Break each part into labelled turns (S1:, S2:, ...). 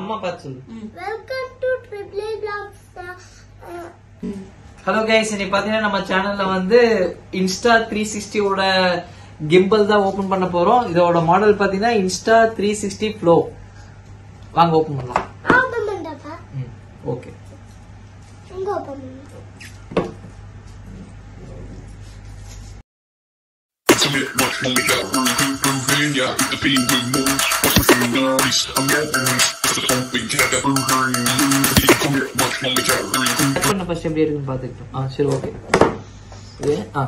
S1: அம்மா பார்த்து சொல்லு
S2: welcome to triple blocks
S1: hello guys இன்னைக்கு பாத்தீங்கன்னா நம்ம சேனல்ல வந்து இன்ஸ்டா த்ரீ சிக்ஸ்டியோட கிம்பிள் தான் ஓபன் பண்ண போறோம் இதோட மாடல் பாத்தீங்கன்னா இன்ஸ்டா த்ரீ சிக்ஸ்டி ப்ளோ வாங்க ஓபன் பண்ணலாம்
S2: ஓபன் பண்ணப்பா
S1: ஓகே
S2: எங்க ஓபன் பண்ணு
S3: Commit much when we got room, room, room, room, yeah. The beam with moon, watch me from the east. I'm open, it's a pumping cat, that boom, room, room. Commit much when we got room, room,
S1: பண்ண first எப்படி இருக்குன்னு பாத்துக்கிட்டோம் ஆ சரி okay இது ஆ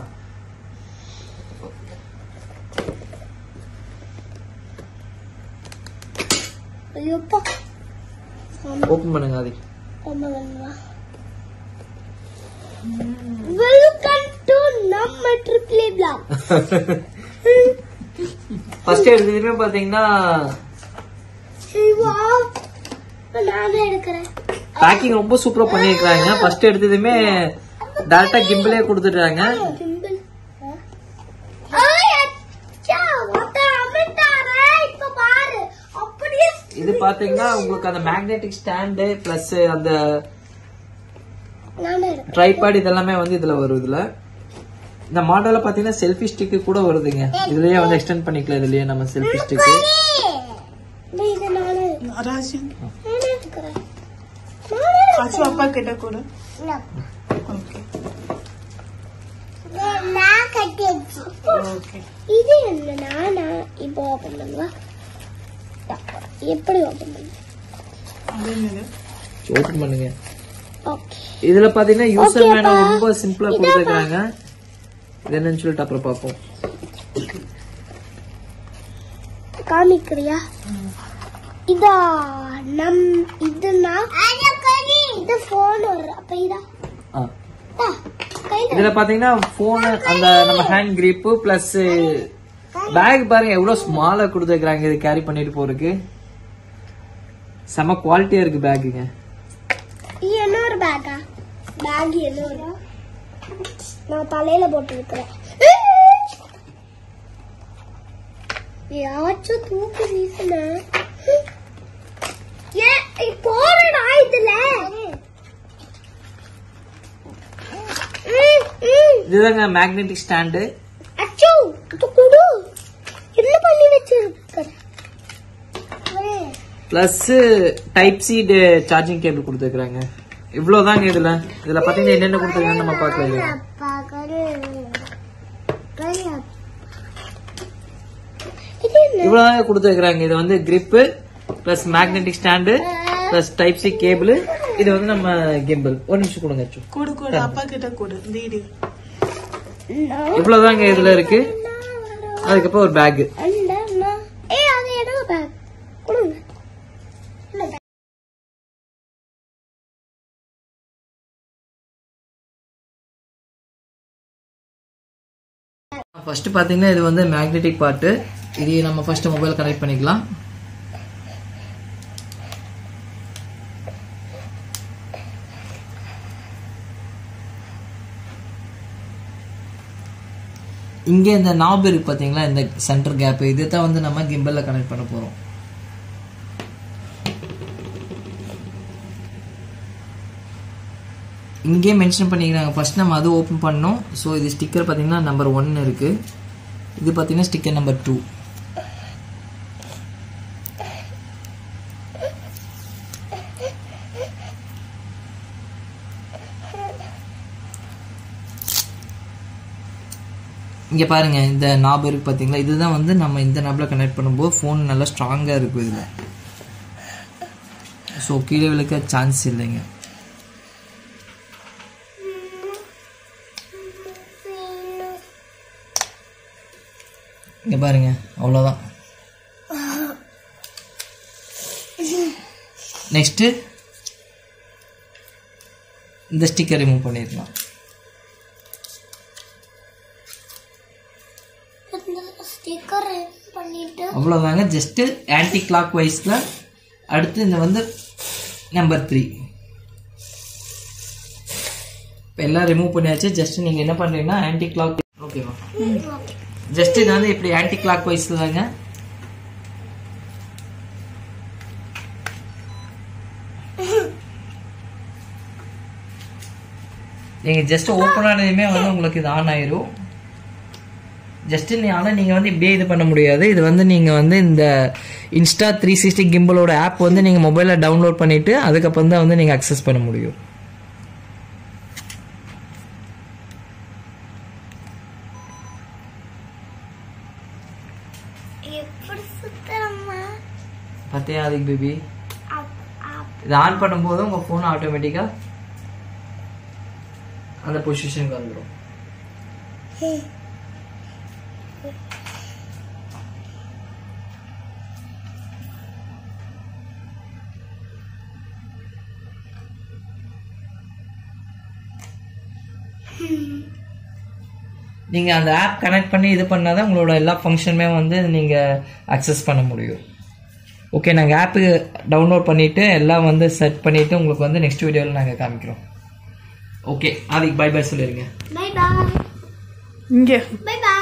S2: ஐயோப்பா
S1: open பண்ணுங்க அது
S2: open பண்ணவா welcome to நம்ம triple block
S1: first எடுத்ததுமே பாத்தீங்கன்னா
S2: சிவா நானே எடுக்கிறேன்
S1: பேக்கிங் ரொம்ப சூப்பரா பண்ணிருக்காங்க ஃபர்ஸ்ட் எடுத்ததுமே டேரக்டா கிம்பிளே கொடுத்துட்டாங்க
S2: கிம்பிள் ஐய் அச்சா ஒத்த அமிட்டாரே இப்ப பாரு அப்படியே
S1: இது பாத்தீங்கன்னா உங்களுக்கு அந்த மேக்னெட்டிக் ஸ்டாண்டு பிளஸ் அந்த
S2: நானே எடுக்கிறேன்
S1: ட்ரைபாட் இதெல்லாமே வந்து இதுல வரும் இதுல இந்த மாடல்ல பாத்தீங்கன்னா செல்ஃபி ஸ்டிக் கூட வருதுங்க இதுலயே வந்து எக்ஸ்டெண்ட் பண்ணிக்கலாம் இதுலயே நம்ம செல்ஃபி ஸ்டிக்
S2: டேய், இது நானே
S4: ராஜன்
S2: நானே எடுக்கிறேன் நானே
S4: அச்சு அப்பா கிட்ட கூட ஓகே
S2: நான் கட்டியாச்சு
S4: ஓகே
S2: இது என்னன்னா நான் இப்போ ஓபன் பண்ணுவா எப்படி ஓபன் பண்ணு
S4: அது என்னது
S1: ஓபன் பண்ணுங்க
S2: ஓகே
S1: இதுல பாத்தீங்கன்னா யூசர்
S2: Okay,
S1: மேனுவல்
S2: அப்பா.
S1: ரொம்ப சிம்பிளா
S2: இதாப்பா.
S1: கொடுத்துருக்காங்க இது என்னன்னு சொல்லிட்டு அப்புறம் பார்ப்போம்
S2: காமிக்கிறியா இதா நம் இதுனா இது போன் வர்ற அப்ப இதா
S1: ஆ.
S2: தா, கையில
S1: இதுல பாத்தீங்கன்னா போன் அந்த நம்ம ஹேண்ட் கிரிப் பிளஸ் பேக் பாருங்க எவ்வளவு ஸ்மாலா கொடுத்துருக்காங்க இது கேரி பண்ணிட்டு போறதுக்கு செம குவாலிட்டியா இருக்கு பேக்குங்க
S2: இது என்ன ஒரு பேக்கா பேக் என்ன ஒரு நான் தலையில போட்டு இருக்கிறேன் யாச்சும் தூக்கி வீசுன ஏன் போறடா இதுல ம், ம்.
S1: இதுதாங்க மேக்னெட்டிக் ஸ்டாண்டு
S2: அச்சோ இது குடு என்ன பண்ணி வச்சிருக்க
S1: plus type C charging cable கொடுத்துருக்காங்க இவ்வளவுதாங்க இதுல இதுல பாத்தீங்கன்னா என்னென்ன கொடுத்துருக்காங்கன்னு நம்ம பார்க்கல இல்லையா
S2: இது என்ன
S1: இவ்வளவுதாங்க கொடுத்துருக்காங்க இது வந்து grip plus magnetic stand plus type C cable இது வந்து நம்ம கிம்பிள் ஒரு நிமிஷம் கொடுங்க அச்சு.
S4: கொடு கொடு அப்பா கிட்ட கொடு வீடு
S1: இவ்வளவுதாங்க இதுல இருக்கு அதுக்கப்புறம் ஒரு பேக்
S2: அந்த நான் ஏய் அது எடுங்க பேக் கொடுங்க
S1: ஃபர்ஸ்ட் பாத்தீங்கன்னா இது வந்து மேக்னெட்டிக் பார்ட் இதையே நம்ம ஃபர்ஸ்ட் மொபைல் கனெக்ட் பண்ணிக்கலாம் இங்க இந்த நாப் இருக்கு பாத்தீங்களா இந்த சென்டர் கேப் இதை தான் வந்து நம்ம கிம்பல்ல கனெக்ட் பண்ண போறோம் இங்கே மென்ஷன் பண்ணிக்கிறாங்க ஃபர்ஸ்ட் நம்ம அது ஓப்பன் பண்ணோம் ஸோ இது ஸ்டிக்கர் பார்த்தீங்கன்னா நம்பர் ஒன் இருக்கு இது பார்த்தீங்கன்னா ஸ்டிக்கர் நம்பர் டூ இங்க பாருங்க இந்த நாப் இருக்கு பாத்தீங்களா இதுதான் வந்து நம்ம இந்த நாப்ல கனெக்ட் பண்ணும்போது ஃபோன் நல்லா ஸ்ட்ராங்கா இருக்கும் இதுல ஸோ கீழே விழுக்க சான்ஸ் இல்லைங்க இங்க பாருங்க அவ்வளோதான் நெக்ஸ்ட் இந்த ஸ்டிக்கர் ரிமூவ் பண்ணிடலாம்
S2: ஸ்டிக்கர் பண்ணிட்டு
S1: அவ்வளோதாங்க ஜஸ்ட் ஆன்டி கிளாக் வைஸ்ல அடுத்து இந்த வந்து நம்பர் த்ரீ இப்போ எல்லாம் ரிமூவ் பண்ணியாச்சு ஜஸ்ட் நீங்கள் என்ன பண்ணுறீங்கன்னா ஆன்டி கிளாக் ஓகேவா ஜஸ்ட் இது வந்து இப்படி ஆன்டி கிளாக் வைஸ்ல தாங்க நீங்கள் ஜஸ்ட் ஓப்பன் ஆனதுமே வந்து உங்களுக்கு இது ஆன் ஆயிரும் ஜஸ்ட் நீ ஆனால் நீங்கள் வந்து இப்படியே இது பண்ண முடியாது இது வந்து நீங்கள் வந்து இந்த இன்ஸ்டா த்ரீ சிக்ஸ்டி கிம்பிளோட ஆப் வந்து நீங்கள் மொபைலில் டவுன்லோட் பண்ணிவிட்டு அதுக்கப்புறம் தான் வந்து நீங்கள் அக்சஸ் பண்ண முடியும்
S2: எப்படி சுத்தரம்மா
S1: பார்த்தியா அதுக்கு பேபி இது ஆன் பண்ணும்போது உங்கள் ஃபோன் ஆட்டோமேட்டிக்காக அந்த பொசிஷனுக்கு வந்துடும் நீங்கள் அந்த ஆப் கனெக்ட் பண்ணி இது பண்ணால் தான் உங்களோட எல்லா ஃபங்க்ஷனுமே வந்து நீங்கள் அக்சஸ் பண்ண முடியும் ஓகே நாங்கள் ஆப்பு டவுன்லோட் பண்ணிவிட்டு எல்லாம் வந்து செட் பண்ணிவிட்டு உங்களுக்கு வந்து நெக்ஸ்ட் வீடியோவில் நாங்கள் காமிக்கிறோம் ஓகே ஆதிக் பை பை சொல்லிடுங்க
S2: பை பாய்
S4: இங்கே
S2: பை பாய்